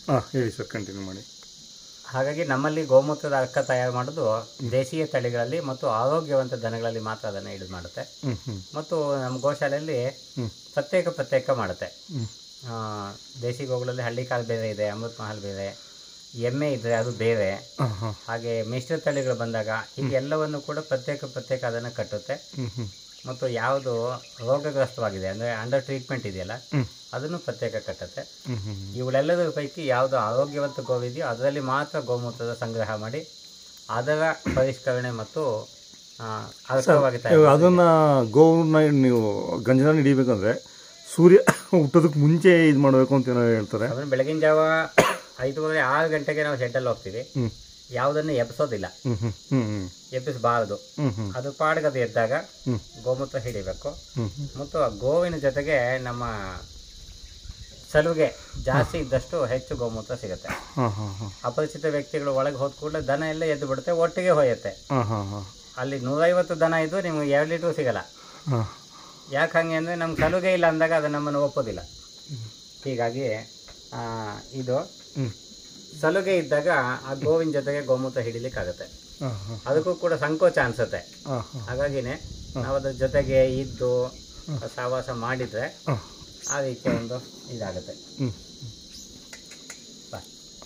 ಹಾಂ ಹೇಳಿ sir continue ಮಾಡಿ ಹಾಗಾಗಿ ನಮ್ಮಲ್ಲಿ ಗೋಮೂತ್ರದ ಅರ್ಕ ತಯಾರು ಮಾಡೋದು ದೇಶೀಯ ತಳಿಗಳಲ್ಲಿ ಮತ್ತು ಆರೋಗ್ಯವಂತ ದನಗಳಲ್ಲಿ ಮಾತ್ರ ಅದನ್ನು ಹಿಡಿದು ಮಾಡುತ್ತೆ ಹ್ಞೂ ಹ್ಞೂ ಮತ್ತು ನಮ್ಮ ಗೋಶಾಲೆಯಲ್ಲಿ ಹ್ಞೂ ಪ್ರತ್ಯೇಕ ಪ್ರತ್ಯೇಕ ಮಾಡುತ್ತೆ ಹ್ಞೂ ಆ, ದೇಸಿ ಗೋಗಳಲ್ಲಿ ಹಳ್ಳಿ ಕಾಳು ಬೇರೆ ಇದೆ ಅಮೃತ್ ಮಹಲ್ ಬೇರೆ ಎಮ್ಮೆ ಇದ್ದರೆ ಅದು ಬೇರೆ ಹಾಂ ಹಾಂ ಹಾಗೆ ಮಿಶ್ರ ತಳಿಗಳು ಬಂದಾಗ ಹೀಗೆ ಎಲ್ಲವನ್ನು ಕೂಡ ಪ್ರತ್ಯೇಕ ಪ್ರತ್ಯೇಕ ಅದನ್ನು ಕಟ್ಟುತ್ತೆ ಹ್ಞೂ ಹ್ಞೂ ಮತ್ತು ಯಾವುದು ರೋಗಗ್ರಸ್ತವಾಗಿದೆ ಅಂದರೆ ಅಂಡರ್ ಟ್ರೀಟ್ಮೆಂಟ್ ಇದೆಯಲ್ಲ ಹ್ಞೂ ಅದನ್ನು ಪ್ರತ್ಯೇಕ ಕಟ್ಟುತ್ತೆ ಹ್ಞೂ ಹ್ಞೂ ಇವುಗಳೆಲ್ಲದರ ಪೈಕಿ ಯಾವುದು ಆರೋಗ್ಯವಂತ ಗೋವಿದೆಯೋ ಅದರಲ್ಲಿ ಮಾತ್ರ ಗೋಮೂತ್ರದ ಸಂಗ್ರಹ ಮಾಡಿ ಅದರ ಪರಿಷ್ಕರಣೆ ಮತ್ತು ಆ, ಅರ್ಕವಾಗಿ ತಯಾರು ಇವಾಗ ಅದನ್ನ ಗೋವನ್ನ ನೀವು ಗಂಜನ ಹಿಡಿಬೇಕಂದ್ರೆ ಸೂರ್ಯ ಹುಟ್ಟೋದಕ್ಕೆ ಮುಂಚೆ ಇದು ಮಾಡಬೇಕು ಅಂತ ಏನೋ ಹೇಳ್ತಾರೆ ಅದನ್ನು ಬೆಳಗಿನ ಜಾವ ಐದೂವರೆ ಆರು ಗಂಟೆಗೆ ನಾವು ಶೆಡ್ಡಲ್ಲಿ ಹೋಗ್ತೀವಿ ಹ್ಞೂ ಯಾವುದನ್ನು ಎಬ್ಸೋದಿಲ್ಲ ಹ್ಞೂ ಹ್ಞೂ ಹ್ಞೂ ಹ್ಞೂ ಎಬ್ಬಿಸಬಾರದು ಹ್ಞೂ ಹ್ಞೂ ಅದು ಪಾಡ್ಗದು ಎದ್ದಾಗ ಹ್ಞೂ ಗೋಮೂತ್ರ ಹಿಡಿಬೇಕು ಹ್ಞೂ ಹ್ಞೂ ಮತ್ತು ಆ ಗೋವಿನ ಜೊತೆಗೆ ನಮ್ಮ ಸಲುಗೆ ಜಾಸ್ತಿ ಇದ್ದಷ್ಟು ಹೆಚ್ಚು ಗೋಮೂತ್ರ ಸಿಗುತ್ತೆ ಹಾಂ ಹಾಂ ಹಾಂ ಅಪರಿಚಿತ ವ್ಯಕ್ತಿಗಳು ಒಳಗೆ ಹೋದ ಕೂಡಲೇ ದನ ಎಲ್ಲ ಎದ್ದು ಬಿಡುತ್ತೆ ಒಟ್ಟಿಗೆ ಹೊಯ್ಯುತ್ತೆ ಹಾಂ ಹಾಂ ಹಾಂ ಅಲ್ಲಿ ನೂರೈವತ್ತು ದನ ಇದ್ದು ನಿಮಗೆ ಎರಡು ಲೀಟ್ರು ಸಿಗಲ್ಲ ಹಾಂ ಯಾಕೆ ಹಂಗೆ ಅಂದರೆ ನಮ್ಮ ಸಲುಗೆ ಇಲ್ಲ ಅಂದಾಗ ಅದು ನಮ್ಮನ್ನು ಒಪ್ಪೋದಿಲ್ಲ ಹೀಗಾಗಿ ಆ, ಇದು ಹ್ಞೂ ಸಲುಗೆ ಇದ್ದಾಗ ಆ ಗೋವಿನ ಜೊತೆಗೆ ಗೋಮೂತ್ರ ಹಿಡಿಲಿಕ್ಕಾಗತ್ತೆ ಹಾಂ ಹಾಂ ಅದಕ್ಕೂ ಕೂಡ ಸಂಕೋಚ ಅನ್ಸುತ್ತೆ ಹಾಂ ಹಾಂ ಹಾಗಾಗಿನೇ ನಾವು ಅದ್ರ ಜೊತೆಗೆ ಇದ್ದು ಸಹವಾಸ ಮಾಡಿದರೆ ಹಾಂ ಆ ರೀತಿಯ ಒಂದು ಇದಾಗುತ್ತೆ ಹ್ಞೂ ಬಾ.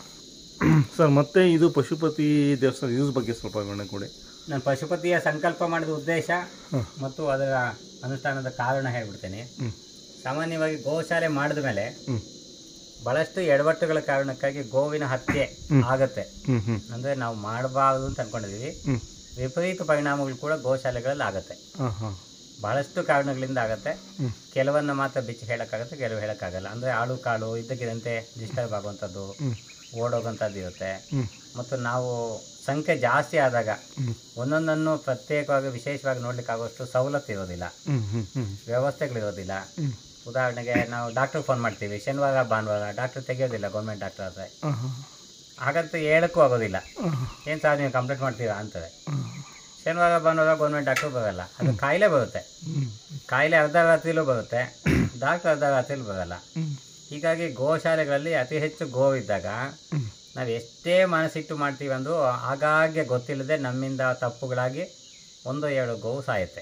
ಸರ್ ಮತ್ತೆ ಇದು ಪಶುಪತಿ ದೇವಸ್ಥಾನ ಯೂಸ್ ಬಗ್ಗೆ ಸ್ವಲ್ಪ ವಿವರಣೆ ಕೊಡಿ ನಾನು ಪಶುಪತಿಯ ಸಂಕಲ್ಪ ಮಾಡಿದ ಉದ್ದೇಶ ಹಾಂ ಮತ್ತು ಅದರ ಅನುಷ್ಠಾನದ ಕಾರಣ ಹೇಳ್ಬಿಡ್ತೇನೆ ಹ್ಞೂ ಸಾಮಾನ್ಯವಾಗಿ ಗೋಶಾಲೆ ಮಾಡಿದ ಮೇಲೆ ಹ್ಞೂ ಬಹಳಷ್ಟು ಎಡವಟ್ಟುಗಳ ಕಾರಣಕ್ಕಾಗಿ ಗೋವಿನ ಹತ್ಯೆ ಆಗತ್ತೆ ಹ್ಞೂ ಹ್ಞೂ ಅಂದರೆ ನಾವು ಮಾಡಬಾರ್ದು ಅಂತ ಅನ್ಕೊಂಡಿದ್ದೀವಿ ಹ್ಞೂ ವಿಪರೀತ ಪರಿಣಾಮಗಳು ಕೂಡ ಗೋಶಾಲೆಗಳಲ್ಲಿ ಆಗತ್ತೆ ಹಾಂ ಹಾಂ ಬಹಳಷ್ಟು ಕಾರಣಗಳಿಂದ ಆಗತ್ತೆ ಹ್ಞೂ ಕೆಲವನ್ನ ಮಾತ್ರ ಬಿಚ್ಚಿ ಹೇಳೋಕ್ಕಾಗತ್ತೆ ಕೆಲವು ಹೇಳೋಕ್ಕಾಗಲ್ಲ ಅಂದರೆ ಆಳು ಕಾಳು ಇದ್ದಕ್ಕಿದ್ದಂತೆ ಡಿಸ್ಟರ್ಬ್ ಆಗುವಂಥದ್ದು ಹ್ಞೂ ಓಡೋಗುವಂಥದ್ದು ಇರುತ್ತೆ ಹ್ಞೂ ಮತ್ತು ನಾವು ಸಂಖ್ಯೆ ಜಾಸ್ತಿ ಆದಾಗ ಹ್ಞೂ ಒಂದೊಂದನ್ನು ಪ್ರತ್ಯೇಕವಾಗಿ ವಿಶೇಷವಾಗಿ ನೋಡ್ಲಿಕ್ಕಾಗುವಷ್ಟು ಸವಲತ್ತು ಇರೋದಿಲ್ಲ ಹ್ಞೂ ಹ್ಞೂ ಹ್ಞೂ ವ್ಯವಸ್ಥೆಗಳಿರೋದಿಲ್ಲ ಹ್ಞೂ ಉದಾಹರಣೆಗೆ ನಾವು ಡಾಕ್ಟ್ರಿಗೆ ಫೋನ್ ಮಾಡ್ತೀವಿ ಶನಿವಾರ ಭಾನುವಾರ ಡಾಕ್ಟ್ರ್ ತೆಗೆಯೋದಿಲ್ಲ ಗೌರ್ಮೆಂಟ್ ಡಾಕ್ಟರ್ ಆದರೆ ಹಾಂ ಹಾಂ ಹಾಗಂತ ಹೇಳಕ್ಕೂ ಆಗೋದಿಲ್ಲ ಹಾಂ ಏನು ಸರ್ ನೀವು ಕಂಪ್ಲೇಂಟ್ ಮಾಡ್ತೀರಾ ಅಂತಾರೆ ಹಾಂ ಶನಿವಾರ ಭಾನುವಾರ ಗೌರ್ಮೆಂಟ್ ಡಾಕ್ಟ್ರು ಬರಲ್ಲ ಅದು ಕಾಯಿಲೆ ಬರುತ್ತೆ ಹ್ಞೂ ಕಾಯಿಲೆ ಅರ್ಧ ರಾತ್ರಿಲೂ ಬರುತ್ತೆ ಡಾಕ್ಟರ್ ಅರ್ಧ ರಾತ್ರಿಲೂ ಬರಲ್ಲ ಹ್ಞೂ ಹೀಗಾಗಿ ಗೋಶಾಲೆಗಳಲ್ಲಿ ಅತಿ ಹೆಚ್ಚು ಗೋವಿದ್ದಾಗ ಹ್ಞೂ ನಾವು ಎಷ್ಟೇ ಮನಸ್ಸಿಟ್ಟು ಮಾಡ್ತೀವಿ ಅಂದರೂ ಆಗಾಗ್ಗೆ ಗೊತ್ತಿಲ್ಲದೆ ನಮ್ಮಿಂದ ತಪ್ಪುಗಳಾಗಿ ಒಂದು ಎರಡು ಗೋವು ಸಾಯುತ್ತೆ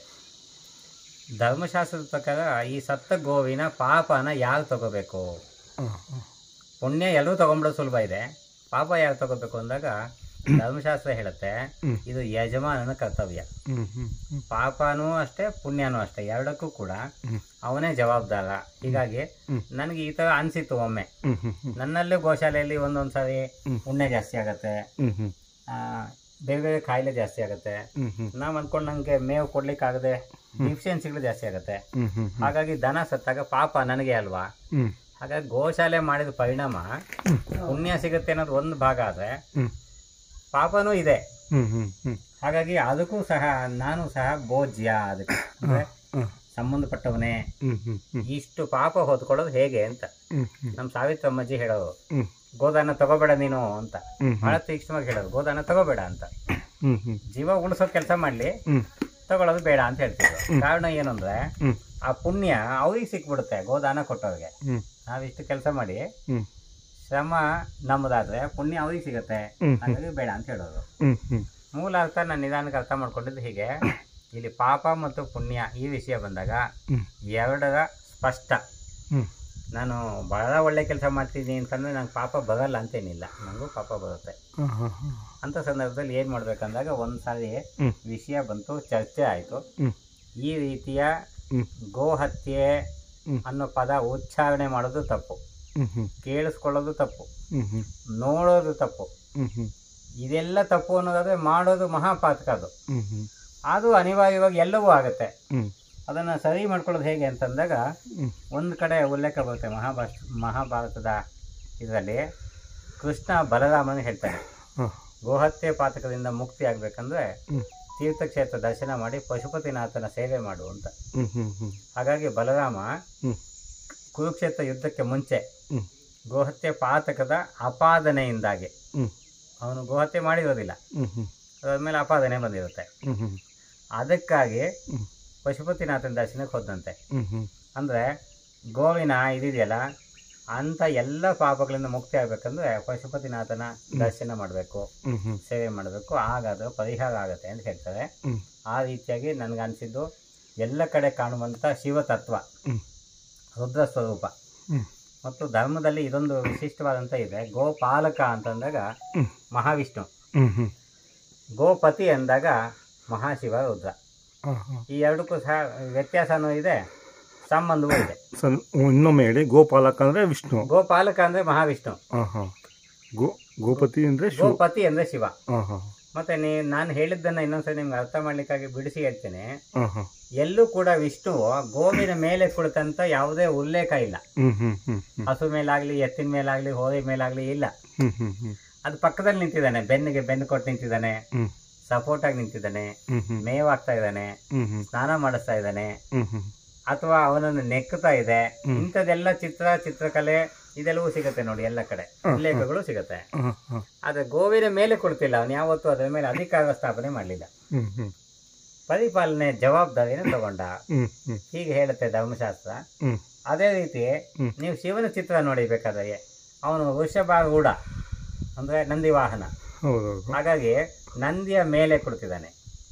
ಧರ್ಮಶಾಸ್ತ್ರದ ಪ್ರಕಾರ ಈ ಸತ್ತ ಗೋವಿನ ಪಾಪನ ಯಾರು ತಗೋಬೇಕು ಹಾಂ ಹಾಂ ಪುಣ್ಯ ಎಲ್ಲರೂ ತಗೊಂಬಿಡೋದು ಸುಲಭ ಇದೆ ಪಾಪ ಯಾರು ತಗೋಬೇಕು ಅಂದಾಗ ಧರ್ಮಶಾಸ್ತ್ರ ಹೇಳುತ್ತೆ ಹ್ಮ್. ಇದು ಯಜಮಾನನ ಕರ್ತವ್ಯ ಹ್ಞೂ ಹ್ಞೂ ಹ್ಞೂ ಪಾಪನೂ ಅಷ್ಟೇ ಪುಣ್ಯನೂ ಅಷ್ಟೇ ಎರಡಕ್ಕೂ ಕೂಡ ಹ್ಞೂ ಅವನೇ ಜವಾಬ್ದಾರ ಹೀಗಾಗಿ ಹ್ಮ್. ನನಗೆ ಈ ಥರ ಅನಿಸಿತ್ತು ಒಮ್ಮೆ ಹ್ಞೂ ಹ್ಞೂ ಹ್ಞೂ ನನ್ನಲ್ಲೂ ಗೋಶಾಲೆಯಲ್ಲಿ ಒಂದೊಂದು ಸಾರಿ ಹ್ಮ್. ಉಣ್ಣೆ ಜಾಸ್ತಿ ಆಗುತ್ತೆ ಹ್ಞೂ ಹ್ಞೂ ಆ, ಬೇರೆ ಬೇರೆ ಕಾಯಿಲೆ ಜಾಸ್ತಿ ಆಗುತ್ತೆ ಹ್ಞೂ ಹ್ಞೂ ನಾವು ಅನ್ಕೊಂಡು ನನಗೆ ಮೇವು ಕೊಡ್ಲಿಕ್ಕಾಗದೆ ಡಿಫಿಷಿಯನ್ಸಿಗಳು ಜಾಸ್ತಿ ಆಗುತ್ತೆ ಹ್ಞೂ ಹ್ಞೂ ಹಾಗಾಗಿ ದನ ಸತ್ತಾಗ ಪಾಪ ನನಗೆ ಅಲ್ವಾ ಹ್ಞೂ ಹಾಗಾಗಿ ಗೋಶಾಲೆ ಮಾಡಿದ ಪರಿಣಾಮ ಪುಣ್ಯ ಸಿಗುತ್ತೆ ಅನ್ನೋದು ಒಂದು ಭಾಗ ಆದರೆ ಹ್ಞೂ ಪಾಪನೂ ಇದೆ ಹ್ಞೂ ಹ್ಞೂ ಹ್ಞೂ ಹಾಗಾಗಿ ಅದಕ್ಕೂ ಸಹ ನಾನು ಸಹ ಭೋಜ್ಯ ಅದಕ್ಕೆ ಅಂದ್ರೆ ಹಾಂ ಸಂಬಂಧಪಟ್ಟವನೇ ಹ್ಞೂ ಹ್ಞೂ ಹ್ಞೂ ಇಷ್ಟು ಪಾಪ ಹೊತ್ಕೊಳ್ಳೋದು ಹೇಗೆ ಅಂತ ಹ್ಞೂ ಹ್ಞೂ ನಮ್ಮ ಸಾವಿತ್ರಮ್ಮಜ್ಜಿ ಹೇಳೋರು ಹ್ಞೂ ಗೋದಾನ ತಗೋಬೇಡ ನೀನು ಅಂತ ಹ್ಞೂ ಬಹಳ ತೀಕ್ಷ್ಣವಾಗಿ ಹೇಳೋದು ಗೋದಾನ ತಗೋಬೇಡ ಅಂತ ಹ್ಞೂ ಹ್ಞೂ ಜೀವ ಉಳಿಸೋ ಕೆಲಸ ಮಾಡಲಿ ಹ್ಞೂ ತಗೊಳ್ಳೋದು ಬೇಡ ಅಂತ ಹೇಳ್ತಿದ್ರು ಕಾರಣ ಏನು ಅಂದ್ರೆ ಹ್ಞೂ ಆ ಪುಣ್ಯ ಅವ್ರಿಗೆ ಸಿಕ್ಬಿಡುತ್ತೆ ಗೋದಾನ ಕೊಟ್ಟವ್ರಿಗೆ ಹ್ಞೂ ನಾವಿಷ್ಟು ಕೆಲಸ ಮಾಡಿ ಹ್ಞೂ ಶ್ರಮ ನಮ್ಮದಾದ್ರೆ ಪುಣ್ಯ ಅವ್ರಿಗೆ ಸಿಗುತ್ತೆ ಹ್ಮ್. ಹಾಗಾಗಿ ಬೇಡ ಅಂತ ಹೇಳೋದು ಹ್ಞೂ ಹ್ಞೂ ಮೂಲ ಅರ್ಥ ನಾನು ನಿಧಾನಕ್ಕೆ ಅರ್ಥ ಮಾಡ್ಕೊಂಡಿದ್ದು ಹೀಗೆ ಇಲ್ಲಿ ಪಾಪ ಮತ್ತು ಪುಣ್ಯ ಈ ವಿಷಯ ಬಂದಾಗ ಹ್ಞೂ ಎರಡರ ಸ್ಪಷ್ಟ ಹ್ಞೂ ನಾನು ಬಹಳ ಒಳ್ಳೆ ಕೆಲಸ ಮಾಡ್ತಿದ್ದೀನಿ ಅಂತಂದ್ರೆ ನಂಗೆ ಪಾಪ ಬರಲ್ಲ ಅಂತೇನಿಲ್ಲ ನನಗೂ ಪಾಪ ಬರುತ್ತೆ ಹಾಂ ಹಾಂ ಹಾಂ ಅಂಥ ಸಂದರ್ಭದಲ್ಲಿ ಏನು ಮಾಡ್ಬೇಕಂದಾಗ ಒಂದು ಸಾರಿ ಹ್ಞೂ ವಿಷಯ ಬಂತು ಚರ್ಚೆ ಆಯಿತು ಹ್ಞೂ ಈ ರೀತಿಯ ಹ್ಞೂ ಗೋ ಹತ್ಯೆ ಹ್ಮ್. ಅನ್ನೋ ಪದ ಉಚ್ಚಾರಣೆ ಮಾಡೋದು ತಪ್ಪು ಹ್ಞೂ ಹ್ಞೂ ಕೇಳಿಸ್ಕೊಳ್ಳೋದು ತಪ್ಪು ಹ್ಞೂ ಹ್ಞೂ ನೋಡೋದು ತಪ್ಪು ಹ್ಞೂ ಹ್ಞೂ ಇದೆಲ್ಲ ತಪ್ಪು ಅನ್ನೋದಾದ್ರೆ ಮಾಡೋದು ಮಹಾಪಾತಕ ಅದು ಹ್ಞೂ ಹ್ಞೂ ಅದು ಅನಿವಾರ್ಯವಾಗಿ ಎಲ್ಲವೂ ಆಗುತ್ತೆ ಹ್ಞೂ ಅದನ್ನು ಸರಿ ಮಾಡ್ಕೊಳ್ಳೋದು ಹೇಗೆ ಅಂತಂದಾಗ ಹ್ಞೂ ಒಂದು ಕಡೆ ಉಲ್ಲೇಖ ಬರುತ್ತೆ ಮಹಾಭಾಷ ಮಹಾಭಾರತದ ಇದರಲ್ಲಿ ಕೃಷ್ಣ ಬಲರಾಮನ ಹೇಳ್ತಾನೆ ಹಾಂ ಗೋಹತ್ಯೆ ಪಾತಕದಿಂದ ಮುಕ್ತಿ ಆಗಬೇಕಂದ್ರೆ ಹ್ಞೂ ತೀರ್ಥಕ್ಷೇತ್ರ ದರ್ಶನ ಮಾಡಿ ಪಶುಪತಿನಾಥನ ಸೇವೆ ಮಾಡು ಅಂತ ಹ್ಞೂ ಹ್ಞೂ ಹ್ಞೂ ಹಾಗಾಗಿ ಬಲರಾಮ ಹ್ಞೂ ಕುರುಕ್ಷೇತ್ರ ಯುದ್ಧಕ್ಕೆ ಮುಂಚೆ ಹ್ಞೂ ಗೋಹತ್ಯೆ ಪಾತಕದ ಅಪಾದನೆಯಿಂದಾಗಿ ಹ್ಞೂ ಅವನು ಗೋಹತ್ಯೆ ಮಾಡಿರೋದಿಲ್ಲ ಹ್ಞೂ ಹ್ಞೂ ಅದಾದ್ಮೇಲೆ ಅಪಾದನೆ ಬಂದಿರುತ್ತೆ ಹ್ಞೂ ಹ್ಞೂ ಅದಕ್ಕಾಗಿ ಹ್ಞೂ ಪಶುಪತಿನಾಥನ ದರ್ಶನಕ್ಕೆ ಹೋದಂತೆ ಹ್ಞೂ ಹ್ಞೂ ಅಂದರೆ ಗೋವಿನ ಇದಿದೆಯಲ್ಲ ಅಂತ ಎಲ್ಲ ಪಾಪಗಳಿಂದ ಮುಕ್ತಿ ಆಗ್ಬೇಕಂದ್ರೆ ಪಶುಪತಿನಾಥನ ದರ್ಶನ ಮಾಡಬೇಕು ಹ್ಮ್ ಹ್ಮ್ ಸೇವೆ ಮಾಡಬೇಕು ಆಗ ಅದು ಪರಿಹಾರ ಆಗುತ್ತೆ ಅಂತ ಹೇಳ್ತಾರೆ ಹ್ಮ್ ಆ ರೀತಿಯಾಗಿ ನನಗನ್ಸಿದ್ದು ಎಲ್ಲ ಕಡೆ ಕಾಣುವಂಥ ಶಿವತತ್ವ ಹ್ಮ್ ರುದ್ರ ಸ್ವರೂಪ ಹ್ಮ್ ಮತ್ತು ಧರ್ಮದಲ್ಲಿ ಇದೊಂದು ವಿಶಿಷ್ಟವಾದಂಥ ಇದೆ ಗೋಪಾಲಕ ಅಂತಂದಾಗ ಹ್ಮ್ ಮಹಾವಿಷ್ಣು ಹ್ಮ್ ಹ್ಮ್ ಗೋಪತಿ ಅಂದಾಗ ಮಹಾಶಿವ ರುದ್ರ ಹಾಂ ಹಾಂ ಈ ಎರಡಕ್ಕೂ ಸಹ ವ್ಯತ್ಯಾಸನೂ ಇದೆ ಸಂಬಂಧವೂ ಇದೆ ಸರ್ ಇನ್ನೊಮ್ಮೆ ಹೇಳಿ ಗೋಪಾಲಕ ಅಂದರೆ ವಿಷ್ಣು ಗೋಪಾಲಕ ಅಂದರೆ ಮಹಾವಿಷ್ಣು ಹಾಂ ಹಾಂ ಗೋ ಗೋಪತಿ ಅಂದರೆ ಶಿವ ಗೋಪತಿ ಅಂದರೆ ಶಿವ ಹಾಂ ಹಾಂ ಮತ್ತೆ ನೀ ನಾನು ಹೇಳಿದ್ದನ್ನು ಇನ್ನೊಂದ್ಸರಿ ನಿಮ್ಗೆ ಅರ್ಥ ಮಾಡ್ಲಿಕ್ಕಾಗಿ ಬಿಡಿಸಿ ಹೇಳ್ತೇನೆ ಹಾಂ ಹಾಂ ಎಲ್ಲೂ ಕೂಡ ವಿಷ್ಣು ಗೋವಿನ ಮೇಲೆ ಕುಳಿತಂತ ಯಾವುದೇ ಉಲ್ಲೇಖ ಇಲ್ಲ ಹ್ಮ್ ಹ್ಮ್ ಹ್ಮ್ ಹ್ಮ್ ಹಸು ಮೇಲಾಗ್ಲಿ ಎತ್ತಿನ ಮೇಲಾಗ್ಲಿ ಹೋರಿ ಮೇಲಾಗ್ಲಿ ಇಲ್ಲ ಹ್ಮ್ ಹ್ಮ್ ಹ್ಮ್ ಅದು ಪಕ್ಕದಲ್ಲಿ ನಿಂತಿದ್ದಾನೆ ಬೆನ್ನಿಗೆ ಬೆನ್ನು ಕೊಟ್ಟು ನಿಂತಿದ್ದಾನೆ ಹ್ಮ್ ಸಪೋರ್ಟ್ ಆಗಿ ನಿಂತಿದ್ದಾನೆ ಹ್ಮ್ ಹ್ಮ್ ಮೇವಾಗ್ತಾ ಇದ್ದಾನೆ ಹ್ಮ್ ಹ್ಮ್ ಸ್ನಾನ ಮಾಡಿಸ್ತಾ ಇದ್ದಾನೆ ಹ್ಮ್ ಹ್ಮ್ ಅಥವಾ ಅವನನ್ನು ನೆಕ್ಕುತ್ತಾ ಇದೆ ಹ್ಮ್. ಇಂಥದ್ದೆಲ್ಲ ಚಿತ್ರ ಚಿತ್ರಕಲೆ ಇದೆಲ್ಲವೂ ಸಿಗುತ್ತೆ ನೋಡಿ ಎಲ್ಲ ಕಡೆ ಉಲ್ಲೇಖಗಳು ಸಿಗುತ್ತೆ ಹಾಂ ಹಾಂ ಆದ್ರೆ ಗೋವಿನ ಮೇಲೆ ಕೊಡ್ತಿಲ್ಲ ಅವನು ಯಾವತ್ತೂ ಅದರ ಮೇಲೆ ಅಧಿಕಾರ ಸ್ಥಾಪನೆ ಮಾಡಲಿಲ್ಲ ಹ್ಮ್ ಹ್ಮ್ ಪರಿಪಾಲನೆ ಜವಾಬ್ದಾರಿಯನ್ನು ತಗೊಂಡ ಹ್ಮ್ ಹ್ಮ್ ಹೀಗೆ ಹೇಳುತ್ತೆ ಧರ್ಮಶಾಸ್ತ್ರ ಹ್ಮ್ ಅದೇ ರೀತಿ ಹ್ಮ್. ನೀವು ಶಿವನ ಚಿತ್ರ ನೋಡಿಬೇಕಾದ್ರೆ ಅವನು ವೃಷಭಾರೂಢ ಅಂದ್ರೆ ನಂದಿ ವಾಹನ ಹೌದೌದು ಹಾಗಾಗಿ ನಂದಿಯ ಮೇಲೆ ಕೊಡ್ತಿದ್ದಾನೆ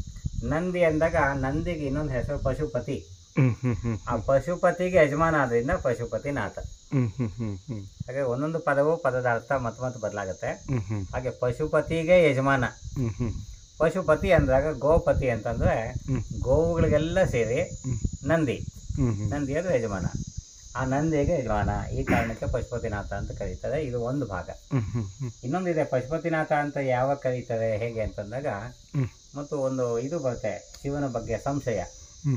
ನಂದಿ ಅಂದಾಗ ನಂದಿಗೆ ಇನ್ನೊಂದು ಹೆಸರು ಪಶುಪತಿ ಹ್ಮ್ ಹ್ಮ್ ಹ್ಮ್ ಆ ಪಶುಪತಿಗೆ ಯಜಮಾನ ಆದ್ರಿಂದ ಪಶುಪತಿನಾಥ ಹ್ಮ್ ಹ್ಮ್ ಹ್ಮ್ ಹ್ಮ್ ಹಾಗೆ ಒಂದೊಂದು ಪದವು ಪದದ ಅರ್ಥ ಮತ್ತೆ ಮತ್ತೆ ಬದಲಾಗುತ್ತೆ ಹ್ಮ್ ಹ್ಮ್ ಹಾಗೆ ಪಶುಪತಿಗೆ ಯಜಮಾನ ಹ್ಮ್ ಹ್ಮ್ ಪಶುಪತಿ ಅಂದಾಗ ಗೋಪತಿ ಅಂತಂದ್ರೆ ಹ್ಮ್ ಗೋವುಗಳಿಗೆಲ್ಲ ಸೇರಿ ಹ್ಮ್ ನಂದಿ ಹ್ಮ್ ಹ್ಮ್ ನಂದಿ ಅದು ಯಜಮಾನ ಆ ನಂದಿಗೆ ಯಜಮಾನ ಈ ಕಾರಣಕ್ಕೆ ಪಶುಪತಿನಾಥ ಅಂತ ಕರೀತಾರೆ ಇದು ಒಂದು ಭಾಗ ಹ್ಮ್ ಹ್ಮ್ ಹ್ಮ್ ಇನ್ನೊಂದಿದೆ ಪಶುಪತಿನಾಥ ಅಂತ ಯಾವಾಗ ಕರೀತಾರೆ ಹೇಗೆ ಅಂತಂದಾಗ ಹ್ಮ್ ಮತ್ತು ಒಂದು ಇದು ಬರುತ್ತೆ ಶಿವನ ಬಗ್ಗೆ ಸಂಶಯ ಹ್ಮ್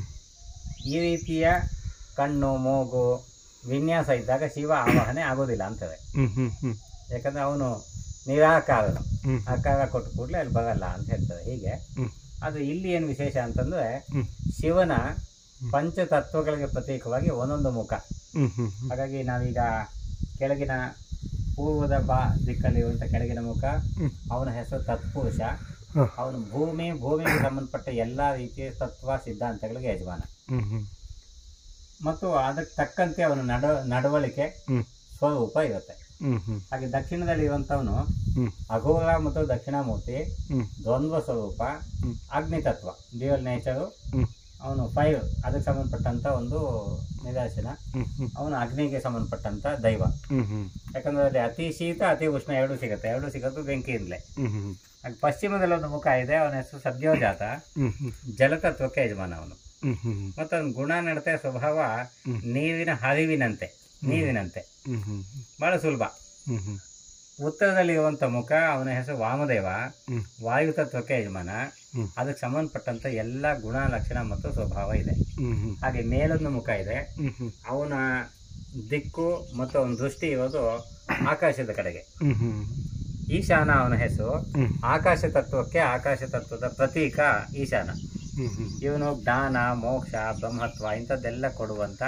ಈ ರೀತಿಯ ಕಣ್ಣು ಮೂಗು ವಿನ್ಯಾಸ ಇದ್ದಾಗ ಶಿವ ಆವಾಹನೆ ಆಗೋದಿಲ್ಲ ಅಂತದೆ ಹ್ಮ್ ಹ್ಮ್ ಹ್ಮ್ ಯಾಕಂದ್ರೆ ಅವನು ನಿರಾಕಾರನು ಹ್ಮ್ ಆಕಾರ ಕೊಟ್ಟ ಕೂಡಲೇ ಅಲ್ಲಿ ಬರಲ್ಲ ಅಂತ ಹೇಳ್ತಾರೆ ಹೀಗೆ ಹ್ಮ್ ಅದು ಇಲ್ಲಿ ಏನು ವಿಶೇಷ ಅಂತಂದ್ರೆ ಹ್ಮ್ ಶಿವನ ಪಂಚತತ್ವಗಳಿಗೆ ಪ್ರತೀಕವಾಗಿ ಒಂದೊಂದು ಮುಖ ಹ್ಮ್ ಹ್ಮ್ ಹ್ಮ್ ಹಾಗಾಗಿ ನಾವೀಗ ಕೆಳಗಿನ ಪೂರ್ವದ ಬಾ ದಿಕ್ಕಲ್ಲಿ ಇರುವಂಥ ಕೆಳಗಿನ ಮುಖ ಹ್ಮ್. ಅವನ ಹೆಸರು ತತ್ಪುರುಷ ಹ. ಅವನು ಭೂಮಿ ಭೂಮಿಗೆ ಸಂಬಂಧಪಟ್ಟ ಎಲ್ಲ ರೀತಿಯ ತತ್ವ ಸಿದ್ಧಾಂತಗಳಿಗೆ ಯಜಮಾನ ಹ್ಮ್ ಹ್ಮ್ ಮತ್ತು ಅದಕ್ಕೆ ತಕ್ಕಂತೆ ಅವನ ನಡ ನಡವಳಿಕೆ ಹ್ಮ್ ಸ್ವರೂಪ ಇರುತ್ತೆ ಹ್ಮ್ ಹ್ಮ್ ಹಾಗೆ ದಕ್ಷಿಣದಲ್ಲಿ ಇರುವಂಥವನು ಹ್ಮ್ ಅಘೋರ ಮತ್ತು ದಕ್ಷಿಣಾಮೂರ್ತಿ ಹ್ಮ್ ದ್ವಂದ್ವ ಸ್ವರೂಪ ಹ್ಮ್. ಅಗ್ನಿ ತತ್ವ ಡ್ಯೂಯಲ್ ನೇಚರು ಹ್ಮ್ ಅವನು ಫೈರ್ ಅದಕ್ಕೆ ಸಂಬಂಧಪಟ್ಟಂತ ಒಂದು ನಿದರ್ಶನ ಹ್ಮ್ ಹ್ಮ್ ಅವನು ಅಗ್ನಿಗೆ ಸಂಬಂಧಪಟ್ಟಂತ ದೈವ ಹ್ಮ್ ಹ್ಮ್ ಯಾಕಂದ್ರೆ ಅಲ್ಲಿ ಅತಿ ಶೀತ ಅತಿ ಉಷ್ಣ ಎರಡೂ ಸಿಗುತ್ತೆ ಎರಡೂ ಸಿಗೋದು ಬೆಂಕಿಯಿಂದಲೇ ಹ್ಮ್ ಹ್ಮ್ ಹಾಗೆ ಪಶ್ಚಿಮದಲ್ಲಿ ಒಂದು ಮುಖ ಇದೆ ಅವನ ಹೆಸರು ಸದ್ಯೋಜಾತ ಹ್ಮ್ ಹ್ಮ್ ಜಲತತ್ವಕ್ಕೆ ಯಜಮಾನ ಅವನು ಹ್ಮ್ ಹ್ಮ್ ಮತ್ತು ಅವನ ಗುಣ ನಡತೆ ಸ್ವಭಾವ ಹ್ಮ್. ನೀರಿನ ಹರಿವಿನಂತೆ ನೀರಿನಂತೆ ಹ್ಮ್ ಹ್ಮ್ ಬಹಳ ಸುಲಭ ಹ್ಮ್ ಹ್ಮ್ ಉತ್ತರದಲ್ಲಿ ಇರುವಂತ ಮುಖ ಅವನ ಹೆಸರು ವಾಮದೇವ ಹ್ಮ್ ವಾಯು ತತ್ವಕ್ಕೆ ಯಜಮಾನ ಹ್ಮ್. ಅದಕ್ಕೆ ಸಂಬಂಧಪಟ್ಟಂತ ಎಲ್ಲ ಗುಣ ಲಕ್ಷಣ ಮತ್ತು ಸ್ವಭಾವ ಇದೆ ಹ್ಮ್ ಹ್ಮ್ ಹಾಗೆ ಮೇಲೊಂದು ಮುಖ ಇದೆ ಹ್ಮ್ ಹ್ಮ್ ಅವನ ದಿಕ್ಕು ಮತ್ತು ಅವನ ದೃಷ್ಟಿ ಇರೋದು ಆಕಾಶದ ಕಡೆಗೆ ಹ್ಮ್ ಹ್ಮ್ ಈಶಾನ ಅವನ ಹೆಸರು ಹ್ಮ್ ಆಕಾಶ ತತ್ವಕ್ಕೆ ಆಕಾಶ ತತ್ವದ ಪ್ರತೀಕ ಈಶಾನ ಹ್ಮ್ ಹ್ಮ್ ಇವನು ಜ್ಞಾನ ಮೋಕ್ಷ ಬ್ರಹ್ಮತ್ವ ಇಂಥದ್ದೆಲ್ಲ ಕೊಡುವಂತ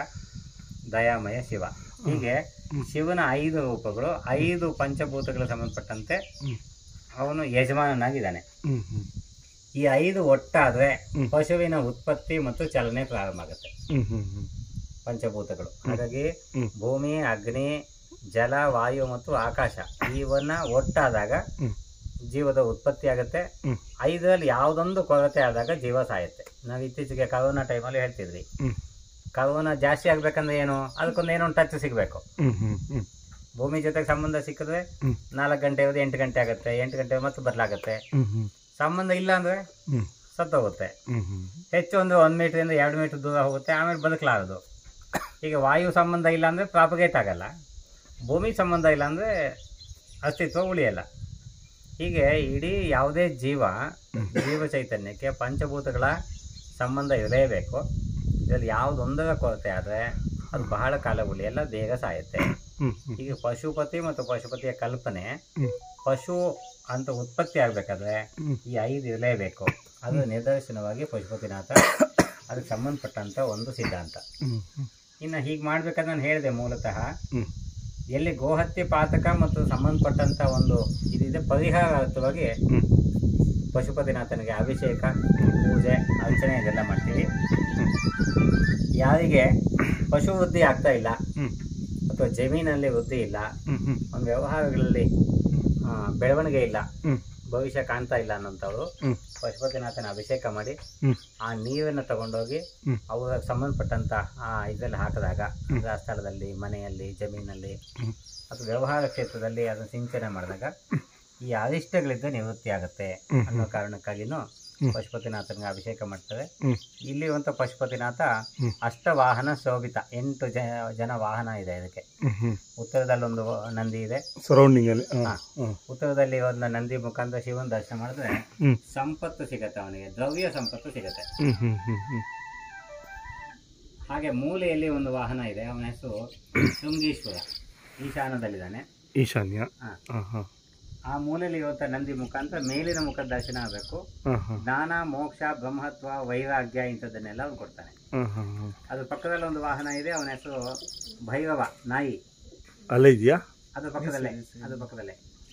ದಯಾಮಯ ಶಿವ ಹೀಗೆ ಶಿವನ ಐದು ರೂಪಗಳು ಐದು ಪಂಚಭೂತಗಳಿಗೆ ಸಂಬಂಧಪಟ್ಟಂತೆ ಹ್ಮ್ ಅವನು ಯಜಮಾನನಾಗಿದ್ದಾನೆ ಹ್ಮ್ ಹ್ಮ್ ಈ ಐದು ಒಟ್ಟಾದ್ರೆ ಹ್ಮ್. ಪಶುವಿನ ಉತ್ಪತ್ತಿ ಮತ್ತು ಚಲನೆ ಪ್ರಾರಂಭ ಆಗುತ್ತೆ ಹ್ಮ್ ಹ್ಮ್ ಹ್ಮ್ ಪಂಚಭೂತಗಳು ಹಾಗಾಗಿ ಹ್ಮ್. ಭೂಮಿ ಅಗ್ನಿ ಜಲ ವಾಯು ಮತ್ತು ಆಕಾಶ ಇವನ್ನ ಒಟ್ಟಾದಾಗ ಹ್ಮ್. ಜೀವದ ಉತ್ಪತ್ತಿ ಆಗುತ್ತೆ ಹ್ಮ್. ಐದರಲ್ಲಿ ಯಾವುದೊಂದು ಕೊರತೆ ಆದಾಗ ಜೀವ ಸಾಯುತ್ತೆ ನಾವು ಇತ್ತೀಚೆಗೆ ಕರೋನಾ ಟೈಮಲ್ಲಿ ಹೇಳ್ತಿದ್ವಿ ಹ್ಮ್ ಕರೋನಾ ಜಾಸ್ತಿ ಆಗ್ಬೇಕಂದ್ರೆ ಏನು ಅದಕ್ಕೊಂದು ಏನೋ ಒಂದು ಟಚ್ ಸಿಗಬೇಕು ಹ್ಮ್ ಹ್ಮ್ ಹ್ಮ್ ಭೂಮಿ ಜೊತೆಗೆ ಸಂಬಂಧ ಸಿಕ್ಕಿದ್ರೆ ಹ್ಮ್. ನಾಲ್ಕು ಗಂಟೆ ಇರೋದು ಎಂಟು ಗಂಟೆ ಆಗುತ್ತೆ ಎಂಟು ಗಂಟೆ ಮತ್ತೆ ಬದಲಾಗುತ್ತೆ ಹ್ಮ್ ಹ್ಮ್ ಸಂಬಂಧ ಇಲ್ಲ ಅಂದ್ರೆ ಹ್ಮ್ ಸತ್ತೋಗುತ್ತೆ ಹ್ಮ್ ಹ್ಮ್ ಹೆಚ್ಚು ಅಂದ್ರೆ ಒಂದು ಮೀಟ್ರಿಂದ ಎರಡು ಮೀಟರ್ ದೂರ ಹೋಗುತ್ತೆ ಆಮೇಲೆ ಬದುಕಲಾರದು ಈಗ ವಾಯು ಸಂಬಂಧ ಇಲ್ಲ ಅಂದರೆ ಪ್ರಾಪಗೇಟ್ ಆಗಲ್ಲ ಭೂಮಿ ಸಂಬಂಧ ಇಲ್ಲ ಅಂದರೆ ಅಸ್ತಿತ್ವ ಉಳಿಯಲ್ಲ ಹೀಗೆ ಇಡೀ ಯಾವುದೇ ಜೀವ ಜೀವ ಚೈತನ್ಯಕ್ಕೆ ಪಂಚಭೂತಗಳ ಸಂಬಂಧ ಇರಲೇಬೇಕು ಇದರಲ್ಲಿ ಯಾವುದೊಂದರ ಕೊರತೆ ಆದರೆ ಅದು ಬಹಳ ಕಾಲ ಉಳಿಯಲ್ಲ ಬೇಗ ಸಾಯುತ್ತೆ ಹ್ಮ್ ಹ್ಮ್ ಈಗ ಪಶುಪತಿ ಮತ್ತು ಪಶುಪತಿಯ ಕಲ್ಪನೆ ಹ್ಮ್ ಪಶು ಅಂತ ಉತ್ಪತ್ತಿ ಆಗಬೇಕಾದ್ರೆ ಹ್ಮ್ ಈ ಐದು ಇರಲೇಬೇಕು ಅದು ನಿದರ್ಶನವಾಗಿ ಪಶುಪತಿನಾಥ ಅದಕ್ಕೆ ಸಂಬಂಧಪಟ್ಟಂತ ಒಂದು ಸಿದ್ಧಾಂತ ಹ್ಮ್ ಹ್ಮ್ ಇನ್ನು ಹೀಗೆ ಮಾಡ್ಬೇಕಾದ್ರೆ ನಾನು ಹೇಳಿದೆ ಮೂಲತಃ ಹ್ಮ್ ಎಲ್ಲಿ ಗೋಹತ್ಯೆ ಪಾತಕ ಮತ್ತು ಸಂಬಂಧಪಟ್ಟಂತ ಒಂದು ಇದಿದೆ ಪರಿಹಾರಾರ್ಥವಾಗಿ ಹ್ಮ್ ಪಶುಪತಿನಾಥನಿಗೆ ಅಭಿಷೇಕ ಪೂಜೆ ಅರ್ಚನೆ ಇದೆಲ್ಲ ಮಾಡ್ತೀವಿ ಹ್ಮ್ ಯಾರಿಗೆ ಪಶು ವೃದ್ಧಿ ಆಗ್ತಾ ಇಲ್ಲ ಹ್ಮ್ ಅಥವಾ ಜಮೀನಲ್ಲಿ ವೃದ್ಧಿ ಇಲ್ಲ ಹ್ಮ್ ಹ್ಮ್ ಒಂದು ವ್ಯವಹಾರಗಳಲ್ಲಿ ಆ, ಬೆಳವಣಿಗೆ ಇಲ್ಲ ಹ್ಮ್ ಭವಿಷ್ಯ ಕಾಣ್ತಾ ಇಲ್ಲ ಅನ್ನೋಂಥವ್ರು ಹ್ಮ್ ಪಶುಪತಿನಾಥನ ಅಭಿಷೇಕ ಮಾಡಿ ಹ್ಮ್ ಆ ನೀರನ್ನು ತಗೊಂಡೋಗಿ ಹ್ಮ್. ಅವುಗಳ ಸಂಬಂಧಪಟ್ಟಂತ ಆ ಇದರಲ್ಲಿ ಹಾಕಿದಾಗ ಅಂದ್ರೆ ಆ ಸ್ಥಳದಲ್ಲಿ ಮನೆಯಲ್ಲಿ ಜಮೀನಲ್ಲಿ ಹ್ಮ್. ಅಥವಾ ವ್ಯವಹಾರ ಕ್ಷೇತ್ರದಲ್ಲಿ ಅದನ್ನು ಸಿಂಚನೆ ಮಾಡಿದಾಗ ಈ ಅರಿಷ್ಟಗಳಿಂದ ನಿವೃತ್ತಿ ಆಗುತ್ತೆ ಹ್ಮ್. ಅನ್ನೋ ಕಾರಣಕ್ಕಾಗಿನೂ ಹ್ಮ್. ಪಶುಪತಿನಾಥನಿಗೆ ಅಭಿಷೇಕ ಮಾಡ್ತಾರೆ ಹ್ಮ್ ಇಲ್ಲಿ ಒಂದು ಪಶುಪತಿನಾಥ ಹ್ಮ್. ಅಷ್ಟವಾಹನ ಶೋಭಿತ ಎಂಟು ಜ ಜನ ವಾಹನ ಇದೆ ಇದಕ್ಕೆ ಹ್ಮ್ ಹ್ಮ್ ಉತ್ತರದಲ್ಲಿ ಒಂದು ನಂದಿ ಇದೆ ಸರೌಂಡಿಂಗ್ ಅಲ್ಲಿ ಹಾ. ಹಾಂ ಉತ್ತರದಲ್ಲಿ ಒಂದು ನಂದಿ ಮುಖಾಂತರ ಶಿವನ ದರ್ಶನ ಮಾಡಿದ್ರೆ ಹ್ಮ್ ಸಂಪತ್ತು ಸಿಗತ್ತೆ ಅವನಿಗೆ ದ್ರವ್ಯ ಸಂಪತ್ತು ಸಿಗತ್ತೆ ಹ್ಮ್ ಹ್ಮ್ ಹ್ಮ್ ಹ್ಮ್ ಹಾಗೆ ಮೂಲೆಯಲ್ಲಿ ಒಂದು ವಾಹನ ಇದೆ ಅವನ ಹೆಸರು ಶೃಂಗೀಶ್ವರ ಈಶಾನದಲ್ಲಿದ್ದಾನೆ ಈಶಾನ್ಯ ಹಾ. ಹಾಂ ಹಾಂ ಆ ಮೂಲೆಯಲ್ಲಿ ಇರುವಂತ ನಂದಿ ಮುಖಾಂತರ ಮೇಲಿನ ಮುಖದ ದರ್ಶನ ಆಗಬೇಕು ಹಾಂ ಹಾಂ ಜ್ಞಾನ ಮೋಕ್ಷ ಬ್ರಹ್ಮತ್ವ ವೈರಾಗ್ಯ ಇಂಥದ್ದನ್ನೆಲ್ಲ ಅವ್ನು ಕೊಡ್ತಾನೆ ಹಾಂ ಹಾಂ ಹಾಂ ಅದ್ರ ಪಕ್ಕದಲ್ಲಿ ಒಂದು ವಾಹನ ಇದೆ ಅವನ ಹೆಸರು ಭೈರವ ನಾಯಿ ಅಲ್ಲೇ ಇದೆಯಾ ಅದ್ರ ಪಕ್ಕದಲ್ಲೇ ಅದ್ರ ಪಕ್ಕದಲ್ಲೇ